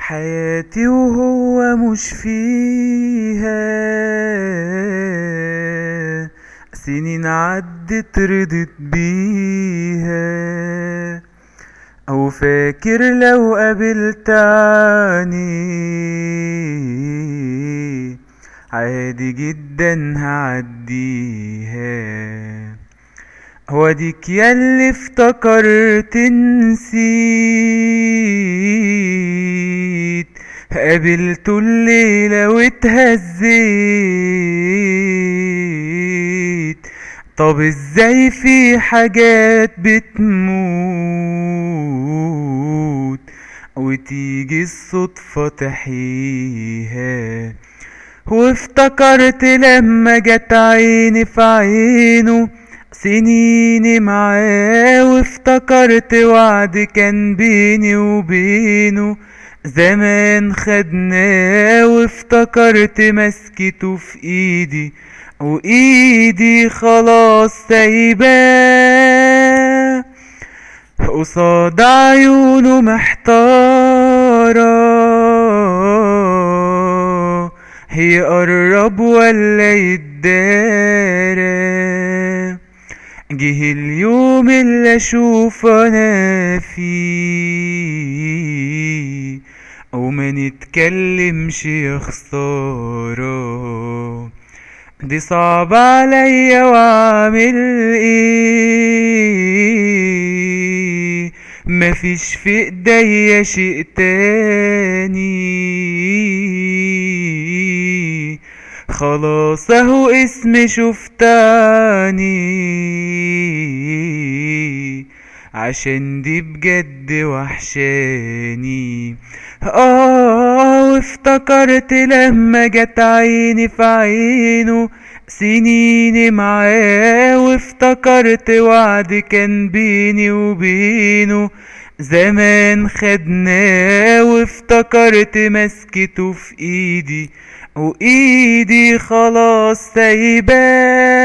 حياتي وهو مش فيها سنين عدت رضت بيها او فاكر لو قابلت عني عادي جدا هعديها هو ديك ياللي افتكرت نسيت قابلته الليلة واتهزيت طب ازاي في حاجات بتموت وتيجي الصدفة تحييها وافتكرت لما جت عيني في عينه سنيني معاه وافتكرت وعد كان بيني وبينه زمان خدناه وافتكرت مسكته في ايدي وايدي خلاص سايباه قصاد عيونه محتارة يقرب ولا يتدارى جه اليوم اللي اشوف انا فيه وما نتكلمش يا خسارة دي صعب عليا واعمل ايه مفيش في ايديا شيء تاني خلاص اهو اسمي شفتاني عشان دي بجد وحشاني اه وافتكرت لما جت عيني في عينه سنيني معاه وافتكرت وعد كان بيني وبينه زمان خدناه وافتكرت مسكته في ايدي وايدي خلاص سايباه